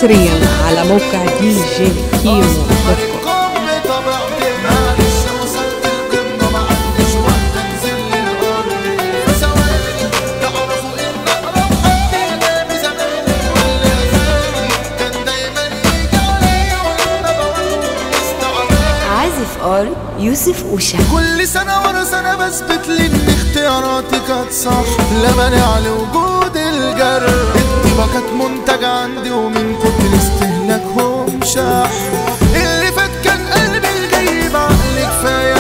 حصريا على موقع دي جي كيمو دوت كوم قوم طبيعتي معلش وصلت القمة ما عنديش وقت انزل للأرض فثواني تعرفوا ان اقرب حد قدامي زمان واللي أذاني كان دايما يجي عليا ولما بقول استعمال عازف ار يوسف اوشا كل سنة ورا سنة بثبت لي ان اختياراتي كانت صح لا مانع لوجود الجرح الطيبة كانت منتج عندي ومن كتر استهلاكهم شح اللي فات كان قلبي الجاي بعقل كفاية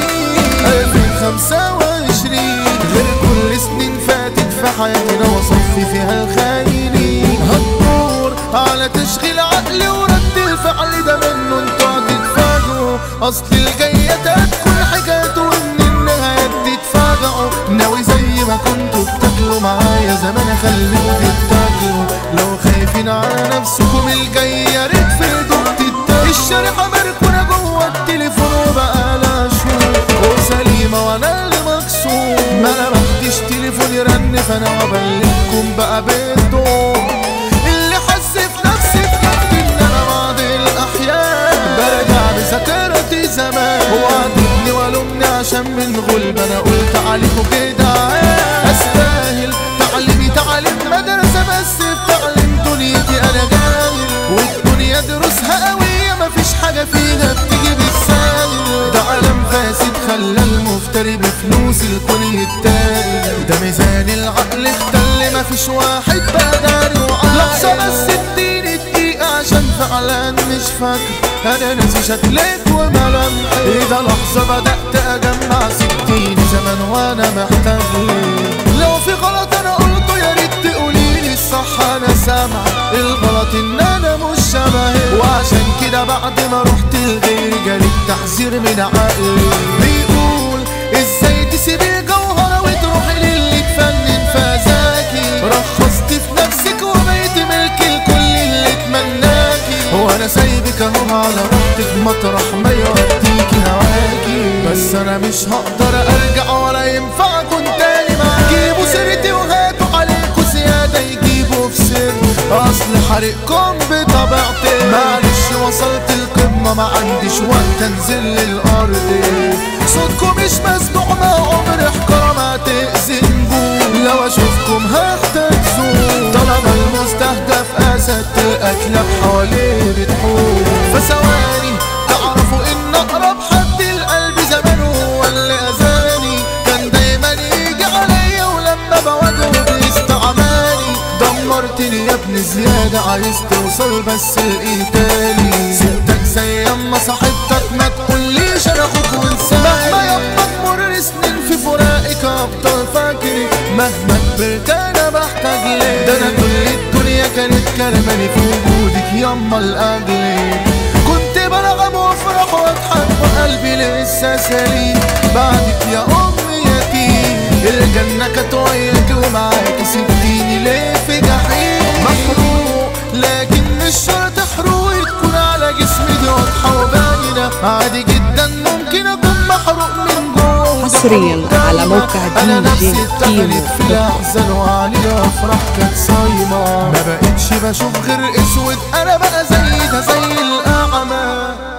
حنين 2025 غير كل سنين فاتت في حياتنا وصفي فيها الخاينين هتدور على تشغيل عقلي ورد الفعل ده منه انتوا هتتفاجئوا اصل الجاية تكون حكايته وان النهاية تتفاجئوا ناوي زي ما كنتوا بتاكلوا معايا زمان خليكوا تتاكلوا لو خايفين على نفسكم الجاية يا ريت في ايدكم تتاكلوا الشريحة مركونة جوه التليفون وبقى لها شهور وسليمة وانا اللي مكسور ما انا مديش تليفوني رن فانا وبلغكم بقى بالدور اللي حس في نفسي بجد ان انا بعض الاحيان برجع بذاكرتي زمان وعدتني والومني عشان من غلب انا قلت عليكم كده استاهل تعليمي تعليم مدرسة بس بتعلم دنيتي انا جاهل والدنيا دروسها قوية مفيش حاجة فيها بتيجي بالسهل ده عالم فاسد خلى المفتري بفلوس الكل يتاهل ده ميزان العقل اختل مفيش واحد بقى داري وعاقل لحظة بس اديني دقيقة عشان فعلا مش فاكر انا ناسي شكلك وملامحك ايه ده لحظة بدأت اجمع ستين زمان وانا محتاج ليه لو في غلط انا قلته يا ريت تقوليلي الصح انا سامع الغلط ان انا مش شبهي وعشان كده بعد ما رحت لغيري جالي التحذير من عقلي بيقول ازاي تسيبي الجوهرة وتروحي للي تفنن فازاكي رخصت في نفسك وبقيت ملك الكل اللي اتمناكي وانا سايبك اهو على راحتك مطرح ما يوديكي هواكي بس انا مش هقدر ارجع ولا ينفع اكون تاني معاكي جيبوا سيرتي وهاتوا عليكوا زيادة يجيبوا في سر اصل حريقكم بطبيعتي معلش وصلت القمة ما عنديش وقت انزل للارض صوتكم مش مسموع ما عمر حكامة تأذي نجوم لو اشوفكم هحتاج زوم طالما المستهدف اسد القتلة حواليه بتحوم فثواني تعرفوا ان اقرب حد القلب زمان هو اللي اذاني كان دايما يجي عليا ولما بواجهه بيستعماني دمرتني يا ابن زيادة عايز توصل بس لقيتاني سبتك زي اما صاحبتك ما تقوليش انا اخوك وانساني مهما يبقى تمر سنين في فراقك افضل فاكري مهما كبرت انا بحتاج ليه ده انا كل الدنيا كانت كرماني في وجودك ياما لاجلي كنت برغب وافرح واضحك وقلبي لسه سليم بعدك يا امي يتيم الجنة كانت وياك ومعاك سبتيني ليه في جحيم محروق لكن مش شرط حروق تكون على جسمي دي واضحة وباينة عادي جدا ممكن اكون محروق من جوه وده حصرياً حروق على دايمة. موقع أنا دي جي نفسي اتقفلت كيمو في الاحزان وعليها افراح كانت صايمة ما بقتش بشوف غير اسود انا بقى زي ده زي الاعمى